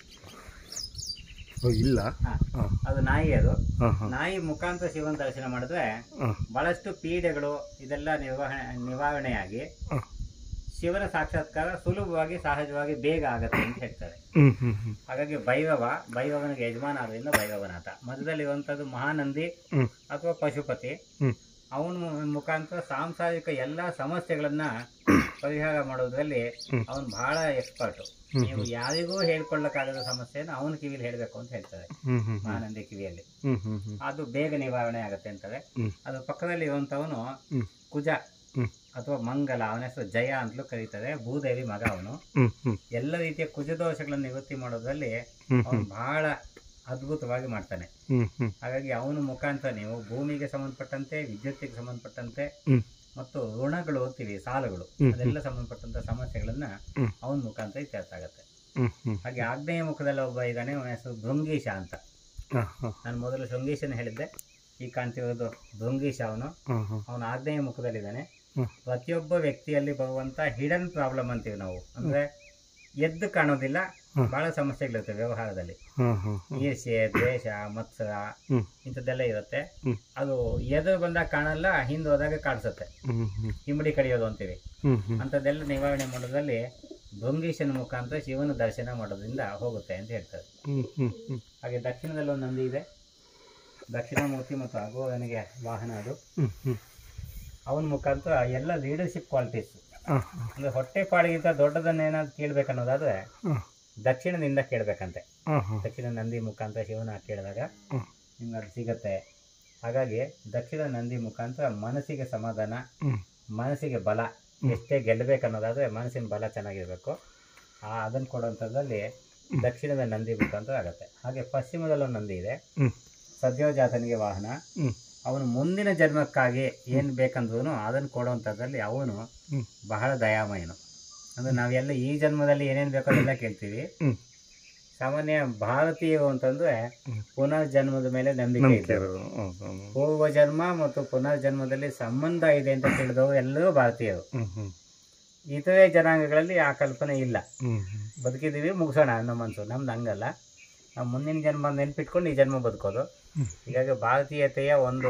ಓ, ಇಲ್ಲ ಹಾ. ಹಾಂ ಅದು ನಾಯಿ ಅದು ಹಾಂ ಹಾಂ ನಾಯಿ ಮುಖಾಂತರ ಶಿವನ ದರ್ಶನ ಮಾಡಿದ್ರೆ ಹಾಂ ಬಹಳಷ್ಟು ಪೀಡೆಗಳು ಇದೆಲ್ಲ ನಿರ್ವಹಣೆ ನಿವಾರಣೆಯಾಗಿ ಹಾಂ ಶಿವನ ಸಾಕ್ಷಾತ್ಕಾರ ಸುಲಭವಾಗಿ ಸಹಜವಾಗಿ ಬೇಗ ಆಗತ್ತೆ ಅಂತ ಹೇಳ್ತಾರೆ ಹ್ಮ್ ಹ್ಮ್ ಹ್ಮ್ ಹಾಗಾಗಿ ಭೈರವ ಭೈರವನಿಗೆ ಯಜಮಾನ ಆದ್ರಿಂದ ಭೈರವನಾಥ ಮಧ್ಯದಲ್ಲಿರುವಂಥದ್ದು ಮಹಾನಂದಿ ಹ್ಮ್ ಅಥವಾ ಪಶುಪತಿ ಹ್ಮ್ ಅವನ ಮುಖಾಂತರ ಸಾಂಸಾರಿಕ ಎಲ್ಲ ಸಮಸ್ಯೆಗಳನ್ನ ಪರಿಹಾರ ಮಾಡೋದ್ರಲ್ಲಿ ಹ್ಮ್. ಅವನು ಬಹಳ ಎಕ್ಸ್ಪರ್ಟ್ ಹ್ಮ್. ನೀವು ಯಾರಿಗೂ ಹೇಳ್ಕೊಳ್ಳಕ್ಕಾಗದ ಸಮಸ್ಯೆನ ಅವನ ಕಿವಿಲಿ ಹೇಳಬೇಕು ಅಂತ ಹೇಳ್ತಾರೆ ಹ್ಮ್ ಹ್ಮ್ ಹ್ಮ್ ಮಹಾನಂದಿ ಕಿವಿಯಲ್ಲಿ ಹ್ಮ್ ಹ್ಮ್ ಹ್ಮ್ ಅದು ಬೇಗ ನಿವಾರಣೆ ಆಗುತ್ತೆ ಅಂತಾರೆ ಹ್ಮ್ ಅದ್ರ ಪಕ್ಕದಲ್ಲಿ ಇರುವಂತವನು ಹ್ಮ್ ಕುಜ ಹ್ಮ್ ಅಥವಾ ಮಂಗಲ ಅವನ ಹೆಸರು ಜಯ ಅಂತಲೂ ಕರೀತಾರೆ ಭೂದೇವಿ ಮಗ ಅವನು ಹ್ಮ್ ಹ್ಮ್ ಎಲ್ಲ ರೀತಿಯ ಕುಜ ದೋಷಗಳನ್ನು ನಿವೃತ್ತಿ ಮಾಡೋದ್ರಲ್ಲಿ ಹ್ಮ್ ಅವನು ಬಹಳ ಅದ್ಭುತವಾಗಿ ಮಾಡ್ತಾನೆ ಹ್ಮ್ ಹ್ಮ್ ಹಾಗಾಗಿ ಅವನ ಮುಖಾಂತರ ನೀವು ಭೂಮಿಗೆ ಸಂಬಂಧಪಟ್ಟಂತೆ ವಿದ್ಯುತ್ತಿಗೆ ಸಂಬಂಧಪಟ್ಟಂತೆ ಹ್ಮ್ ಮತ್ತು ಋಣಗಳು ಅಂತೀವಿ ಸಾಲಗಳು ಹ್ಮ್. ಅದೆಲ್ಲ ಸಂಬಂಧಪಟ್ಟಂತ ಸಮಸ್ಯೆಗಳನ್ನ ಹ್ಮ್. ಅವನ ಮುಖಾಂತರ ಇತ್ಯರ್ಥ ಆಗುತ್ತೆ ಹ್ಮ್ ಹ್ಮ್ ಹಾಗೆ ಆಗ್ನೇಯ ಮುಖದಲ್ಲಿ ಒಬ್ಬ ಇದ್ದಾನೆ ಅವನ ಹೆಸರು ಭೃಂಗೀಶ ಅಂತ ಹಾಂ ಹಾಂ ನಾನು ಮೊದಲು ಶೃಂಗೀಶನ ಹೇಳಿದ್ದೆ ಈಗ ಕಾಣ್ತಿರೋದು ಭೃಂಗೀಶ ಅವನು ಹಾಂ ಹಾಂ ಅವನ ಆಗ್ನೇಯ ಮುಖದಲ್ಲಿದ್ದಾನೆ ಹ್ಮ್. ಪ್ರತಿಯೊಬ್ಬ ವ್ಯಕ್ತಿಯಲ್ಲಿ ಬರುವಂತ ಹಿಡನ್ ಪ್ರಾಬ್ಲಮ್ ಅಂತೀವಿ ನಾವು ಅಂದ್ರೆ ಎದ್ದು ಕಾಣೋದಿಲ್ಲ ಹ್ಮ್. ಬಹಳ ಸಮಸ್ಯೆಗಳಿರ್ತವೆ ವ್ಯವಹಾರದಲ್ಲಿ ಹಾಂ ಹಾಂ ಹಾಂ ಈರ್ಷ್ಯೆ ದ್ವೇಷ ಮತ್ಸರ ಹ್ಮ್ ಇಂಥದ್ದೆಲ್ಲ ಇರುತ್ತೆ ಹ್ಮ್. ಅದು ಎದುರು ಬಂದಾಗ ಕಾಣಲ್ಲ ಹಿಂದೆ ಹೋದಾಗ ಕಾಣಿಸುತ್ತೆ ಹ್ಮ್ ಹ್ಮ್ ಹಿಂಬಡಿ ಕಡಿಯೋದು ಅಂತೀವಿ ಹ್ಮ್ ಹ್ಮ್ ಅಂಥದ್ದೆಲ್ಲ ನಿವಾರಣೆ ಮಾಡೋದ್ರಲ್ಲಿ ಭೃಂಗೀಶನ ಮುಖಾಂತರ ಶಿವನ ದರ್ಶನ ಮಾಡೋದ್ರಿಂದ ಹೋಗುತ್ತೆ ಅಂತ ಹೇಳ್ತಾರೆ ಹ್ಮ್ ಹ್ಮ್ ಹ್ಮ್ ಹಾಗೆ ದಕ್ಷಿಣದಲ್ಲಿ ಒಂದು ನಂದಿ ಇದೆ ದಕ್ಷಿಣಾಮೂರ್ತಿ ಮತ್ತು ಅಗೋಗನಿಗೆ ವಾಹನ ಅದು ಹ್ಮ್ ಹ್ಮ್ ಅವನ ಮುಖಾಂತರ ಎಲ್ಲ ಲೀಡರ್ಶಿಪ್ ಕ್ವಾಲಿಟೀಸ್ ಹಾಂ ಹಾಂ ಅಂದ್ರೆ ಹೊಟ್ಟೆ ಪಾಡಿಗಿಂತ ದೊಡ್ಡದನ್ನೇನಾದ್ರು ಕೇಳ್ಬೇಕನ್ನೋದಾದ್ರೆ ಹಾಂ ದಕ್ಷಿಣದಿಂದ ಕೇಳಬೇಕಂತೆ ಹಾಂ ಹಾಂ ದಕ್ಷಿಣ ನಂದಿ ಮುಖಾಂತರ ಶಿವನ ಕೇಳಿದಾಗ ಹಾಂ ನಿಮ್ಗೆ ಅದು ಸಿಗತ್ತೆ ಹಾಗಾಗಿ ದಕ್ಷಿಣ ನಂದಿ ಮುಖಾಂತರ ಮನಸ್ಸಿಗೆ ಸಮಾಧಾನ ಹ್ಮ್ ಮನಸ್ಸಿಗೆ ಬಲ ಎಷ್ಟೇ ಗೆಲ್ಲಬೇಕನ್ನೋದಾದ್ರೆ ಮನಸ್ಸಿನ ಬಲ ಚೆನ್ನಾಗಿರ್ಬೇಕು ಆ ಅದನ್ನು ಕೊಡುವಂಥದ್ದಲ್ಲಿ ದಕ್ಷಿಣದ ನಂದಿ ಮುಖಾಂತರ ಆಗುತ್ತೆ ಹಾಗೆ ಪಶ್ಚಿಮದಲ್ಲಿ ಒಂದು ನಂದಿ ಇದೆ ಹ್ಮ್ ಸದ್ಯೋಜಾತನಿಗೆ ವಾಹನ ಹ್ಮ್ ಅವನು ಮುಂದಿನ ಜನ್ಮಕ್ಕಾಗಿ ಏನು ಬೇಕಂದ್ರೂ ಅದನ್ನು ಕೊಡುವಂಥದ್ದಲ್ಲಿ ಅವನು ಹ್ಮ್ ಬಹಳ ದಯಾಮಯನು ಅಂದ್ರೆ ನಾವೆಲ್ಲ ಈ ಜನ್ಮದಲ್ಲಿ ಏನೇನು ಬೇಕೋ ಅದೆಲ್ಲ ಕೇಳ್ತೀವಿ ಹ್ಮ್ ಸಾಮಾನ್ಯ ಭಾರತೀಯರು ಅಂತಂದ್ರೆ ಹ್ಮ್. ಪುನರ್ಜನ್ಮದ ಮೇಲೆ ನಂಬಿಕೆ ನಂಬಿಕೆ ಇದೆ ಇರೋದು ಹೌದು ಹೌದು ಪೂರ್ವ ಜನ್ಮ ಮತ್ತು ಪುನರ್ಜನ್ಮದಲ್ಲಿ ಸಂಬಂಧ ಇದೆ ಅಂತ ತಿಳಿದವರು ಎಲ್ಲರೂ ಭಾರತೀಯರು ಹ್ಮ್ ಹ್ಮ್ ಇತರೆ ಜನಾಂಗಗಳಲ್ಲಿ ಆ ಕಲ್ಪನೆ ಇಲ್ಲ ಹ್ಮ್ ಹ್ಮ್ ಬದುಕಿದ್ದೀವಿ ಮುಗಿಸೋಣ ಅನ್ನೋ ಮನಸ್ಸು ನಮ್ದು ಹಂಗಲ್ಲ ನಾವು ಮುಂದಿನ ಜನ್ಮ ನೆನ್ಪಿಟ್ಕೊಂಡು ಈ ಜನ್ಮ ಬದುಕೋದು ಹ್ಮ್. ಹೀಗಾಗಿ ಭಾರತೀಯತೆಯ ಒಂದು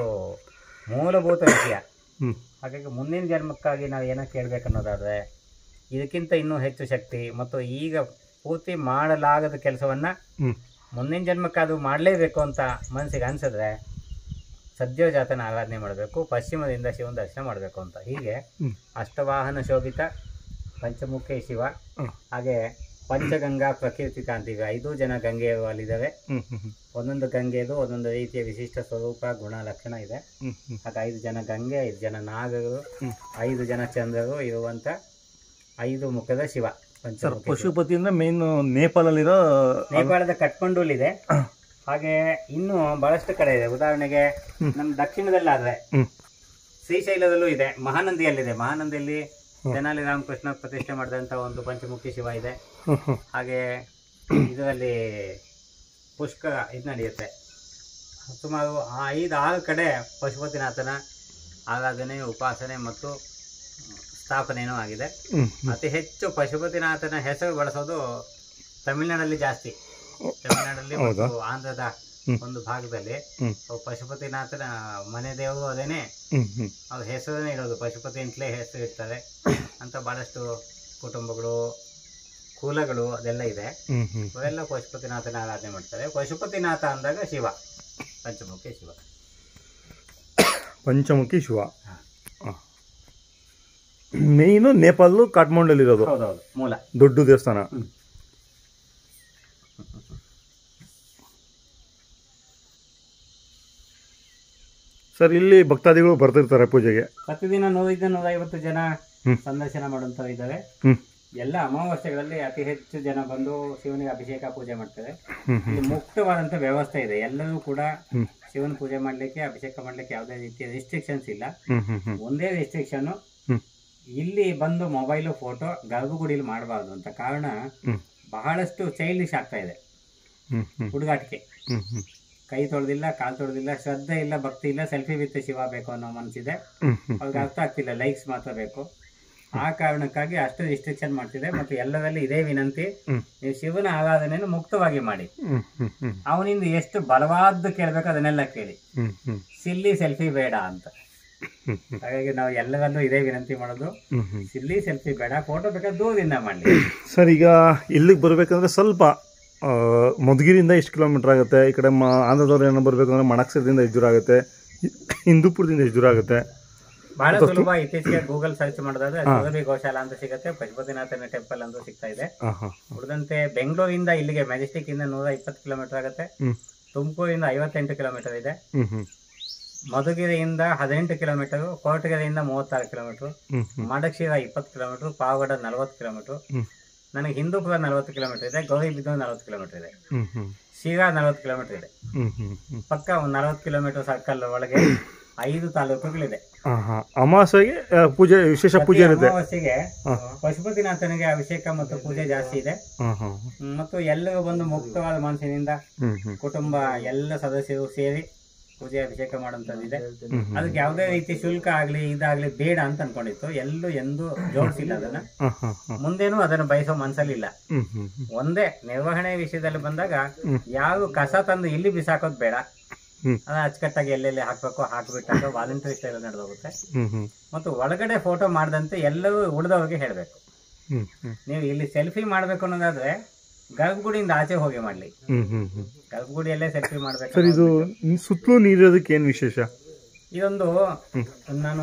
ಮೂಲಭೂತ ವಿಷಯ ಹ್ಮ್ ಹಾಗಾಗಿ ಮುಂದಿನ ಜನ್ಮಕ್ಕಾಗಿ ನಾವು ಏನೋ ಕೇಳಬೇಕನ್ನೋದಾದ್ರೆ ಇದಕ್ಕಿಂತ ಇನ್ನೂ ಹೆಚ್ಚು ಶಕ್ತಿ ಮತ್ತು ಈಗ ಪೂರ್ತಿ ಮಾಡಲಾಗದ ಕೆಲಸವನ್ನು ಹ್ಮ್ ಮುಂದಿನ ಜನ್ಮಕ್ಕೆ ಅದು ಮಾಡಲೇಬೇಕು ಅಂತ ಮನಸ್ಸಿಗೆ ಅನ್ಸಿದ್ರೆ ಸದ್ಯೋಜಾತನ ಆರಾಧನೆ ಮಾಡಬೇಕು ಪಶ್ಚಿಮದಿಂದ ಶಿವನ ದರ್ಶನ ಮಾಡಬೇಕು ಅಂತ ಹೀಗೆ ಹ್ಮ್ ಅಷ್ಟವಾಹನ ಶೋಭಿತ ಪಂಚಮುಖಿ ಶಿವ ಹ್ಮ್ ಹಾಗೆ ಪಂಚಗಂಗಾ ಪ್ರಕೀರ್ತಿತ ಅಂತೀವಿ ಐದು ಜನ ಗಂಗೆಯರು ಅಲ್ಲಿದ್ದಾವೆ ಹ್ಮ್ ಹ್ಮ್ ಹ್ಮ್ ಒಂದೊಂದು ಗಂಗೆದು ಒಂದೊಂದು ರೀತಿಯ ವಿಶಿಷ್ಟ ಸ್ವರೂಪ ಗುಣ ಲಕ್ಷಣ ಇದೆ ಹ್ಮ್ ಹ್ಮ್ ಹಾಗೆ ಐದು ಜನ ಗಂಗೆ ಐದು ಜನ ನಾಗರು ಹ್ಮ್. ಐದು ಜನ ಚಂದ್ರರು ಇರುವಂತ ಐದು ಮುಖದ ಶಿವ ಸರ್ ಪಂಚಮುಖಿ ಶಿವ. ಪಶುಪತಿ ಅಂದ್ರೆ ಮೇನ್ ನೇಪಾಳಲ್ಲಿರೋ ನೇಪಾಳದ ಕಟ್ಕೊಂಡೂಲಿದೆ ಹಾಗೆ ಇನ್ನು ಬಹಳಷ್ಟು ಕಡೆ ಇದೆ ಉದಾಹರಣೆಗೆ ನಮ್ಮ ದಕ್ಷಿಣದಲ್ಲಾದ್ರೆ ಹ್ಮ್ ಶ್ರೀಶೈಲದಲ್ಲೂ ಇದೆ ಮಹಾನಂದಿಯಲ್ಲಿದೆ ಮಹಾನಂದಿಯಲ್ಲಿ ತೆನಾಲಿ ರಾಮಕೃಷ್ಣ ಪ್ರತಿಷ್ಠೆ ಮಾಡಿದಂಥ ಒಂದು ಪಂಚಮುಖಿ ಶಿವ ಇದೆ ಹ್ಮ್ ಹ್ಮ್ ಹಾಗೆ ಇದರಲ್ಲಿ ಪುಷ್ಕರ ಇದು ನಡೆಯುತ್ತೆ ಸುಮಾರು ಆ ಐದು ಆರು ಕಡೆ ಪಶುಪತಿನಾಥನ ಆರಾಧನೆ ಉಪಾಸನೆ ಮತ್ತು ಸ್ಥಾಪನೆಯೂ ಆಗಿದೆ ಹ್ಮ್ ಅತಿ ಹೆಚ್ಚು ಪಶುಪತಿನಾಥನ ಹೆಸರು ಬಳಸೋದು ತಮಿಳುನಾಡಲ್ಲಿ ಜಾಸ್ತಿ ತಮಿಳುನಾಡಲ್ಲಿ ಮತ್ತು ಆಂಧ್ರದ ಹ್ಮ್. ಒಂದು ಭಾಗದಲ್ಲಿ ಹ್ಮ್ ಅವು ಪಶುಪತಿನಾಥನ ಮನೆ ದೇವರು ಅದೇನೆ ಹ್ಮ್ ಹ್ಮ್ ಅವ್ರ ಹೆಸರನ್ನೇ ಇರೋದು ಪಶುಪತಿ ಅಂತಲೇ ಹೆಸರು ಇರ್ತಾರೆ ಅಂತ ಬಹಳಷ್ಟು ಕುಟುಂಬಗಳು ಕುಲಗಳು ಅದೆಲ್ಲ ಇದೆ ಹ್ಞೂ ಹ್ಞೂ ಅವೆಲ್ಲ ಪಶುಪತಿನಾಥನ ಆರಾಧನೆ ಮಾಡ್ತಾರೆ ಪಶುಪತಿನಾಥ ಅಂದಾಗ ಶಿವ ಪಂಚಮುಖಿ ಶಿವ ಪಂಚಮುಖಿ ಶಿವ ಹಾ. ಮೇಯ್ನು ನೇಪಾಳು ಕಾಠ್ಮಂಡಲ್ಲಿರೋದು ಹೌದೌದು ಮೂಲ ದೊಡ್ಡ ದೇವಸ್ಥಾನ ಹ್ಮ್. ಸರ್ ಇಲ್ಲಿ ಭಕ್ತಾದಿಗಳು ಬರ್ತಿರ್ತಾರೆ ಪೂಜೆಗೆ ಪ್ರತಿದಿನ ನೂರಿಂದ ನೂರೈವತ್ತು ಜನ ಹ್ಮ್. ಸಂದರ್ಶನ ಮಾಡುವಂಥವ್ರು ಇದ್ದಾರೆ ಹ್ಮ್ ಎಲ್ಲ ಅಮಾವಾಸ್ಯೆಗಳಲ್ಲಿ ಅತಿ ಹೆಚ್ಚು ಜನ ಬಂದು ಶಿವನಿಗೆ ಅಭಿಷೇಕ ಪೂಜೆ ಮಾಡ್ತಾರೆ ಹ್ಮ್ ಹ್ಮ್ ಇಲ್ಲಿ ಮುಕ್ತವಾದಂಥ ವ್ಯವಸ್ಥೆ ಇದೆ ಎಲ್ಲರೂ ಕೂಡ ಹ್ಮ್. ಶಿವನ ಪೂಜೆ ಮಾಡಲಿಕ್ಕೆ ಅಭಿಷೇಕ ಮಾಡಲಿಕ್ಕೆ ಯಾವುದೇ ರೀತಿಯ ರಿಸ್ಟ್ರಿಕ್ಷನ್ಸ್ ಇಲ್ಲ ಹ್ಮ್ ಹ್ಮ್ ಹ್ಮ್ ಒಂದೇ ರಿಸ್ಟ್ರಿಕ್ಷನ್ ಹ್ಮ್. ಇಲ್ಲಿ ಬಂದು ಮೊಬೈಲು ಫೋಟೋ ಗರ್ಭಗುಡಿಲಿ ಮಾಡಬಾರ್ದು ಅಂತ ಕಾರಣ ಹ್ಮ್ ಬಹಳಷ್ಟು ಚೈಲ್ಡಿಶ್ ಆಗ್ತಾ ಇದೆ ಹ್ಮ್ ಹ್ಮ್ ಹುಡುಗಾಟಿಕೆ ಹ್ಮ್ ಹ್ಮ್ ಕೈ ತೊಳೆದಿಲ್ಲ ಕಾಲು ತೊಳೆದಿಲ್ಲ ಶ್ರದ್ಧೆ ಇಲ್ಲ ಭಕ್ತಿ ಇಲ್ಲ ಸೆಲ್ಫಿ ವಿತ್ ಶಿವ ಬೇಕು ಅನ್ನೋ ಮನಸ್ಸಿದೆ ಹ್ಮ್ ಹ್ಮ್ ಅವ್ರಿಗೆ ಅರ್ಥ ಆಗ್ತಿಲ್ಲ ಲೈಕ್ಸ್ ಮಾತ್ರ ಬೇಕು ಆ ಕಾರಣಕ್ಕಾಗಿ ಅಷ್ಟು ರಿಸ್ಟ್ರಿಕ್ಷನ್ ಮಾಡ್ತಿದೆ ಮತ್ತು ಎಲ್ಲರಲ್ಲಿ ಇದೇ ವಿನಂತಿ ಹ್ಮ್. ನೀವು ಶಿವನ ಆರಾಧನೆಯನ್ನು ಮುಕ್ತವಾಗಿ ಮಾಡಿ ಹ್ಮ್ ಹ್ಮ್ ಹ್ಮ್ ಅವನಿಂದ ಎಷ್ಟು ಬಲವಾದ್ದು ಕೇಳಬೇಕು ಅದನ್ನೆಲ್ಲ ಕೇಳಿ ಹ್ಮ್ ಹ್ಮ್ ಸಿಲ್ಲಿ ಸೆಲ್ಫಿ ಬೇಡ ಅಂತ ಹ್ಮ್ ಹ್ಮ್ ಹಾಗಾಗಿ ನಾವು ಎಲ್ಲರಲ್ಲೂ ಇದೇ ವಿನಂತಿ ಮಾಡೋದು ಹ್ಮ್ ಹ್ಮ್ ಸಿಲ್ಲಿ ಸೆಲ್ಫಿ ಬೇಡ ಫೋಟೋ ಬೇಕಾದ್ರೆ ದೂರದಿಂದ ಮಾಡಲಿ ಸರ್ ಈಗ ಇಲ್ಲಿಗೆ ಬರಬೇಕಂದ್ರೆ ಸ್ವಲ್ಪ ಆ, ಮಧುಗಿರಿಯಿಂದ ಎಷ್ಟು ಕಿಲೋಮೀಟ್ರ್ ಆಗುತ್ತೆ ಈ ಕಡೆ ಮ ಆಂಧ್ರದವ್ರು ಏನೋ ಬರಬೇಕಂದ್ರೆ ಮಣಕ್ಸರದಿಂದ ಎಷ್ಟು ದೂರ ಆಗುತ್ತೆ ಹಿಂದೂಪುರದಿಂದ ಎಷ್ಟು ದೂರ ಆಗುತ್ತೆ ಬಹಳ ಸುಲಭ ಇತ್ತೀಚೆಗೆ ಗೂಗಲ್ ಸರ್ಚ್ ಮಾಡೋದಾದ್ರೆ ಸುರಭಿ ಗೋಶಾಲ ಅಂತ ಸಿಗುತ್ತೆ ಪಶುಪತಿನಾಥನ ಟೆಂಪಲ್ ಅಂತ ಸಿಗ್ತಾ ಇದೆ ಹಾಂ ಹಾಂ ಉಳಿದಂತೆ ಬೆಂಗಳೂರಿಂದ ಇಲ್ಲಿಗೆ ಮೆಜೆಸ್ಟಿಕ್ ಇಂದ ನೂರ ಇಪ್ಪತ್ತು ಕಿಲೋಮೀಟರ್ ಆಗುತ್ತೆ ಹ್ಞೂ ತುಮಕೂರಿಂದ ಐವತ್ತೆಂಟು ಕಿಲೋಮೀಟರ್ ಇದೆ ಹ್ಞೂ ಹ್ಞೂ ಮಧುಗಿರಿಯಿಂದ ಹದಿನೆಂಟು ಕಿಲೋಮೀಟರ್ ಕೋಟಗೆರೆಯಿಂದ ಮೂವತ್ತಾರು ಕಿಲೋಮೀಟರ್ ಹ್ಞೂ ಹ್ಞೂ ಮಡಕ್ಷಿರ ಇಪ್ಪತ್ತು ಕಿಲೋಮೀಟರ್ ಪಾವಗಡ ನಲವತ್ತು ಕಿಲೋಮೀಟರ್ ಹ್ಞೂ ನನಗೆ ಹಿಂದೂಪುರ ನಲವತ್ತು ಕಿಲೋಮೀಟರ್ ಇದೆ ಗೌರಿಬಿದೂರು ನಲವತ್ತು ಕಿಲೋಮೀಟರ್ ಇದೆ ಹ್ಞೂ ಹ್ಞೂ ಶಿರಾ ನಲವತ್ತು ಕಿಲೋಮೀಟರ್ ಇದೆ ಹ್ಞೂ ಹ್ಞೂ ಹ್ಞೂ ಪಕ್ಕ ಒಂದು ನಲವತ್ತು ಕಿಲೋಮೀಟರ್ ಸರ್ಕಲ್ ಒಳಗೆ ಐದು ತಾಲೂಕುಗಳಿದೆ ಹಾಂ ಹಾಂ ಅಮಾವಾಸ್ಯೆಗೆ ಆ, ಪೂಜೆ ವಿಶೇಷ ಪೂಜೆ ಇರುತ್ತೆ ಅಮಾವಾಸ್ಯೆಗೆ ಹಾ. ಪಶುಪತಿನಾಥನಿಗೆ ಅಭಿಷೇಕ ಮತ್ತು ಪೂಜೆ ಜಾಸ್ತಿ ಇದೆ ಹಾಂ ಹಾಂ ಹ್ಮ್, ಮತ್ತು ಎಲ್ಲರೂ ಬಂದು ಮುಕ್ತವಾದ ಮನಸ್ಸಿನಿಂದ ಹ್ಞೂ ಹ್ಞೂ ಕುಟುಂಬ ಎಲ್ಲ ಸದಸ್ಯರು ಸೇರಿ ಪೂಜೆ ಅಭಿಷೇಕ ಮಾಡುವಂಥದ್ದಿದೆ ಹ್ಞೂ ಹ್ಞೂ ಅದಕ್ಕೆ ಯಾವುದೇ ರೀತಿ ಶುಲ್ಕ ಆಗ್ಲಿ ಇದಾಗ್ಲಿ ಬೇಡ ಅಂತ ಅನ್ಕೊಂಡಿತ್ತು ಎಲ್ಲೂ ಎಂದೂ ಜೋಡಿಸಿಲ್ಲ ಅದನ್ನ ಹಾಂ ಹಾಂ ಹಾಂ ಮುಂದೇನು ಅದನ್ನು ಬಯಸೋ ಮನಸ್ಸಲ್ಲಿಲ್ಲ ಹ್ಞೂ ಹ್ಞೂ ಹ್ಞೂ ಒಂದೇ ನಿರ್ವಹಣೆ ವಿಷಯದಲ್ಲಿ ಬಂದಾಗ ಹ್ಮ್. ಯಾವ ಕಸ ತಂದು ಇಲ್ಲಿ ಬಿಸಾಕೋದು ಬೇಡ ಹ್ಮ್. ಅದನ್ನ ಅಚ್ಚುಕಟ್ಟಾಗಿ ಎಲ್ಲೆಲ್ಲಿ ಹಾಕ್ಬೇಕು ಹಾಕ್ಬಿಟ್ಟಾಗ ವಾಲಂಟರಿ ಸ್ಟೈಲ್ ನಡೆದೋಗುತ್ತೆ ಹ್ಞೂ ಹ್ಞೂ ಮತ್ತು ಒಳಗಡೆ ಫೋಟೋ ಮಾಡದಂತೆ ಎಲ್ಲವೂ ಉಳಿದವ್ರಿಗೆ ಹೇಳಬೇಕು ಹ್ಞೂ ಹ್ಞೂ ನೀವು ಇಲ್ಲಿ ಸೆಲ್ಫಿ ಮಾಡಬೇಕು ಅನ್ನೋದಾದ್ರೆ ಗರ್ಭಗುಡಿಯಿಂದ ಆಚೆ ಹೋಗಿ ಮಾಡಲಿ ಹ್ಞೂ ಹ್ಞೂ ಹ್ಞೂ ಗರ್ಭಗುಡಿಯಲ್ಲೇ ಸೆಲ್ಫಿ ಮಾಡಬೇಕು ಸರ್ ಇದು ಸುತ್ತಲೂ ನೀರಿರೋದಕ್ಕೆ ಏನು ವಿಶೇಷ ಇದೊಂದು ನಾನು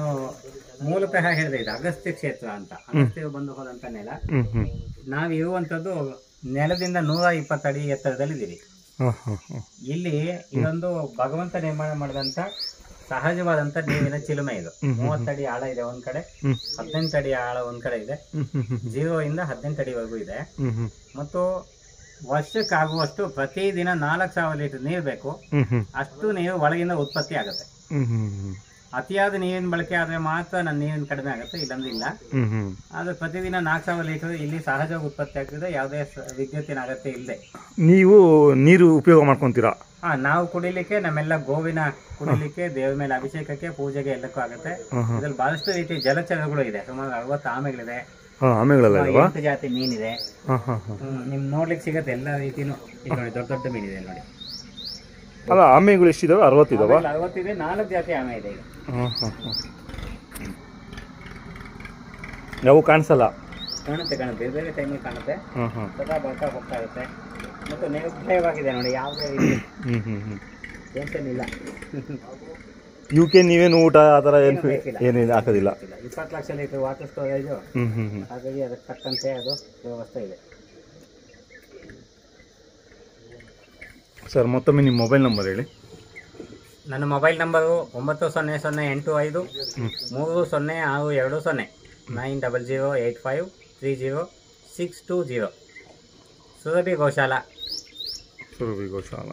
ಮೂಲತಃ ಹೇಳಿದೆ ಇದು ಅಗಸ್ತ್ಯ ಕ್ಷೇತ್ರ ಅಂತ ಅಗಸ್ತ್ಯ ಬಂದು ಹೋದಂತ ನೆಲ ಹ್ಞೂ ಹ್ಞೂ ನಾವು ಇರುವಂತದ್ದು ನೆಲದಿಂದ ನೂರ ಇಪ್ಪತ್ತು ಅಡಿ ಎತ್ತರದಲ್ಲಿದ್ದೀವಿ ಹಾಂ ಹಾಂ ಹಾಂ ಇಲ್ಲಿ ಇದೊಂದು ಭಗವಂತ ನಿರ್ಮಾಣ ಮಾಡಿದಂತ ಸಹಜವಾದಂತ ನೀರಿನ ಚಿಲುಮೆ ಇದು ಹ್ಮ್, ಹ್ಮ್, ಮೂವತ್ತಡಿ ಆಳ ಇದೆ ಒಂದ್ ಕಡೆ ಹ್ಮ್. ಹದಿನೆಂಟು ಅಡಿ ಆಳ ಒಂದ್ ಕಡೆ ಇದೆ ಹ್ಞೂ ಹ್ಞೂ ಹ್ಞೂ ಜೀರೋ ಇಂದ ಹದಿನೆಂಟು ಅಡಿವರೆಗೂ ಇದೆ ಹ್ಞೂ ಹ್ಞೂ ಮತ್ತು ವರ್ಷಕ್ಕಾಗುವಷ್ಟು ಪ್ರತಿದಿನ ನಾಲ್ಕು ಸಾವಿರ ಲೀಟರ್ ನೀರು ಬೇಕು ಹ್ಞೂ ಹ್ಞೂ ಅಷ್ಟು ನೀರು ಒಳಗಿಂದ ಉತ್ಪತ್ತಿ ಆಗುತ್ತೆ ಹ್ಞೂ ಹ್ಞೂ ಹ್ಞೂ ಅತಿಯಾದ ನೀರಿನ ಬಳಕೆ ಆದ್ರೆ ಮಾತ್ರ ನನ್ನ ನೀರಿನ ಕಡಿಮೆ ಆಗುತ್ತೆ ಇಲ್ಲಂದ್ರೆ ಇಲ್ಲ ಹ್ಞೂ ಹ್ಞೂ ಆದ್ರೆ ಪ್ರತಿದಿನ ನಾಲ್ಕು ಸಾವಿರ ಲೀಟರ್ ಇಲ್ಲಿ ಸಹಜವಾಗಿ ಉತ್ಪತ್ತಿ ಆಗ್ತಿದೆ ಯಾವುದೇ ಸ- ವಿದ್ಯುತ್ತಿನ ಅಗತ್ಯ ಇಲ್ಲದೆ ನೀವು ನೀರು ಉಪಯೋಗ ಮಾಡ್ಕೊತೀರಾ ಹಾ ನಾವು ಕುಡಿಲಿಕ್ಕೆ ನಮ್ಮೆಲ್ಲ ಗೋವಿನ ಕುಡಿಲಿಕ್ಕೆ ದೇವ್ರ ಮೇಲೆ ಅಭಿಷೇಕಕ್ಕೆ ಪೂಜೆಗೆ ಎಲ್ಲಕ್ಕೂ ಆಗುತ್ತೆ ಹಾಂ ಹಾಂ ಇದ್ರಲ್ಲಿ ಬಹಳಷ್ಟು ರೀತಿ ಜಲಚರಗಳು ಇದೆ ಸುಮಾರು ಅರವತ್ತು ಆಮೆಗಳಿದೆ ಹಾಂ ಆಮೇಲೆಲ್ಲ ಇಲ್ವಾ ಎಂಟು ಜಾತಿ ಮೀನಿದೆ ಹಾಂ ಹಾಂ ಹಾಂ ಹ್ಮ್, ನಿಮ್ ನೋಡ್ಲಿಕ್ಕೆ ಸಿಗತ್ತೆ ಎಲ್ಲ ರೀತಿನೂ ಇಲ್ಲಿ ನೋಡಿ ದೊಡ್ಡ ದೊಡ್ಡ ಮೀನಿದೆ ಇಲ್ಲಿ ನೋಡಿ ಅಲ್ಲ ಆಮೆಗಳು ಎಷ್ಟಿದಾವೆ ಅರವತ್ತಿದಾವ ಆಮೇಲೆ ಅರವತ್ತಿದೆ ನಾಲ್ಕು ಜಾತಿ ಆಮೆ ಇದೆ ಈಗ ಹಾಂ ಹಾಂ ಹಾಂ ಯಾವ ಕಾಣಿಸಲ್ಲ ಕಾಣುತ್ತೆ ಕಾಣುತ್ತೆ ಬೇರೆ ಬೇರೆ ಟೈಮಿಗೆ ಕಾಣುತ್ತೆ ಹಾಂ ಹಾಂ ಸದಾ ಬರ್ತಾ ಹೋಗ್ತಾ ಇರುತ್ತೆ ಮತ್ತು ನಿರ್ಭಯವಾಗಿದೆ ನೋಡಿ ಯಾವುದೇ ರೀತಿ ಹ್ಞೂ ಹ್ಞೂ ಹ್ಞೂ ಟೆನ್ಷನ್ ಇಲ್ಲ ಇವಕ್ಕೆ ನೀವೇನು ಊಟ ಆ ಥರ ಏನು ಏನು ಬೇಕಿಲ್ಲ. ಏನೇನು ಹಾಕೋದಿಲ್ಲ ಇಲ್ಲ ಇಪ್ಪತ್ತು ಲಕ್ಷ ಲೀಟರ್ ವಾಟರ್ ಸ್ಟೋರೇಜು ಹ್ಞೂ ಹ್ಞೂ ಹ್ಞೂ ಹಾಗಾಗಿ ಅದಕ್ಕೆ ತಕ್ಕಂತೆ ಅದು ವ್ಯವಸ್ಥೆ ಇದೆ ಸರ್ ಮತ್ತೊಮ್ಮೆ ನಿಮ್ಮ ಮೊಬೈಲ್ ನಂಬರ್ ಹೇಳಿ ನನ್ನ ಮೊಬೈಲ್ ನಂಬರು ಒಂಬತ್ತು ಸೊನ್ನೆ ಸೊನ್ನೆ ಎಂಟು ಐದು ಹ್ಞೂ ಮೂರು ಸೊನ್ನೆ ಆರು ಎರಡು ಸೊನ್ನೆ nine double zero eight five three zero six two zero Surabhi Goshala Surabhi Goshala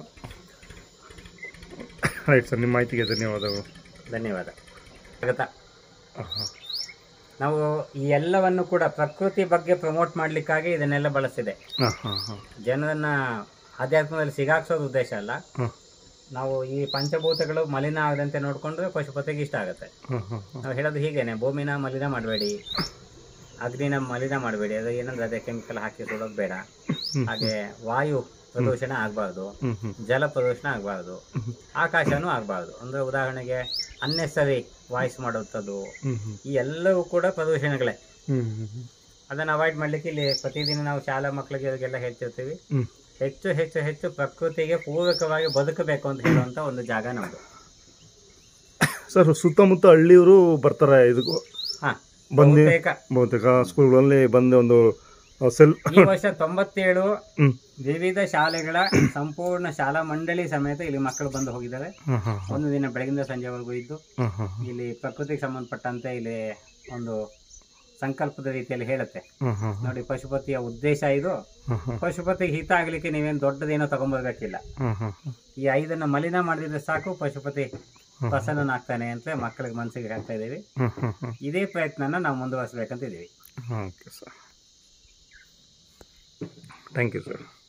right sir ನಿಮ್ಮ ಮಾಹಿತಿಗೆ ಧನ್ಯವಾದಗಳು ಧನ್ಯವಾದ ಸ್ವಾಗತ ಹಾಂ ನಾವು ಈ ಎಲ್ಲವನ್ನು ಕೂಡ ಪ್ರಕೃತಿ ಬಗ್ಗೆ ಪ್ರಮೋಟ್ ಮಾಡಲಿಕ್ಕಾಗಿ ಇದನ್ನೆಲ್ಲ ಬಳಸ್ತಿದೆ ಹಾಂ ಹಾಂ ಹಾಂ ಜನರನ್ನ ಆಧ್ಯಾತ್ಮದಲ್ಲಿ ಸಿಗಾಕ್ಸೋದು ಉದ್ದೇಶ ಅಲ್ಲ ಹಾಂ ನಾವು ಈ ಪಂಚಭೂತಗಳು ಮಲಿನ ಆಗದಂತೆ ನೋಡಿಕೊಂಡ್ರೆ ಪಶುಪತಿಗೆ ಇಷ್ಟ ಆಗುತ್ತೆ ಹಾಂ ಹಾಂ ಹಾಂ ನಾವು ಹೇಳೋದು ಹೀಗೇನೆ ಭೂಮಿನ ಮಲಿನ ಮಾಡಬೇಡಿ ಅಗ್ನಿನ ಮಲಿನ ಮಾಡಬೇಡಿ ಅದು ಏನಂದ್ರೆ ಅದೇ ಕೆಮಿಕಲ್ ಹಾಕಿ ಸುಡೋದು ಬೇಡ ಹಾಗೆ ವಾಯು ಪ್ರದೂಷಣ ಆಗಬಾರ್ದು ಹ್ಞೂ ಹ್ಞೂ ಜಲ ಪ್ರದೂಷಣ ಆಗಬಾರ್ದು ಆಕಾಶನೂ ಆಗಬಾರ್ದು ಅಂದ್ರೆ ಉದಾಹರಣೆಗೆ ಅನ್ನೆಸರಿ ವಾಯ್ಸ್ ಮಾಡುವಂಥದ್ದು ಹ್ಞೂ ಹ್ಞೂ ಈ ಎಲ್ಲವೂ ಕೂಡ ಪ್ರದೂಷಣಗಳೇ ಹ್ಞೂ ಹ್ಞೂ ಹ್ಞೂ ಅದನ್ನು ಅವಾಯ್ಡ್ ಮಾಡಲಿಕ್ಕೆ ಇಲ್ಲಿ ಪ್ರತಿದಿನ ನಾವು ಶಾಲಾ ಮಕ್ಕಳಿಗೆ ಇವರಿಗೆಲ್ಲ ಹೇಳ್ತಿರ್ತೀವಿ ಹ್ಞೂ ಹೆಚ್ಚು ಹೆಚ್ಚು ಹೆಚ್ಚು ಪ್ರಕೃತಿಗೆ ಪೂರಕವಾಗಿ ಬದುಕಬೇಕು ಅಂತ ಹೇಳುವಂಥ ಒಂದು ಜಾಗ ನಮ್ಮದು ಸರ್ ಸುತ್ತಮುತ್ತ ಹಳ್ಳಿಯವರು ಬರ್ತಾರೆ ಇದಕ್ಕೂ ಹಾಂ ಬಂದು ಬಹುತೇಕ ಬಹುತೇಕ ಸ್ಕೂಲ್ಗಳಲ್ಲಿ ಬಂದು ಒಂದು ಸೆಲ್ ಈ ವರ್ಷ ತೊಂಬತ್ತೇಳು ಹ್ಞೂ ವಿವಿಧ ಶಾಲೆಗಳ ಸಂಪೂರ್ಣ ಶಾಲಾ ಮಂಡಳಿ ಸಮೇತ ಇಲ್ಲಿ ಮಕ್ಕಳು ಬಂದು ಹೋಗಿದ್ದಾರೆ ಹಾಂ ಹಾಂ ಒಂದು ದಿನ ಬೆಳಗಿಂದ ಸಂಜೆವರೆಗೂ ಇದ್ದು ಹಾಂ ಹಾಂ ಇಲ್ಲಿ ಪ್ರಕೃತಿಗೆ ಸಂಬಂಧಪಟ್ಟಂತೆ ಇಲ್ಲಿ ಒಂದು ಸಂಕಲ್ಪದ ರೀತಿಯಲ್ಲಿ ಹೇಳುತ್ತೆ ಹಾಂ ಹಾಂ ನೋಡಿ ಪಶುಪತಿಯ ಉದ್ದೇಶ ಇದು ಹಾಂ ಹಾಂ ಪಶುಪತಿಗೆ ಹಿತ ಆಗ್ಲಿಕ್ಕೆ ನೀವೇನು ದೊಡ್ಡದೇನೋ ತಗೊಂಡ್ಬರ್ಬೇಕಿಲ್ಲ ಹಾಂ ಹಾಂ ಈ ಐದನ್ನ ಮಲಿನ ಮಾಡಿದ್ರೆ ಸಾಕು ಪಶುಪತಿ ಫಸಲನ್ನಾಗ್ತಾನೆ ಅಂತ ಮಕ್ಕಳಿಗೆ ಮನಸ್ಸಿಗೆ ಹೇಳ್ತಾ ಇದೀವಿ ಹಾಂ ಹಾಂ ಹಾಂ ಇದೇ ಪ್ರಯತ್ನನ ನಾವು ಮುಂದುವರಿಸ್ಬೇಕಂತ ಇದೀವಿ okay sir thank you sir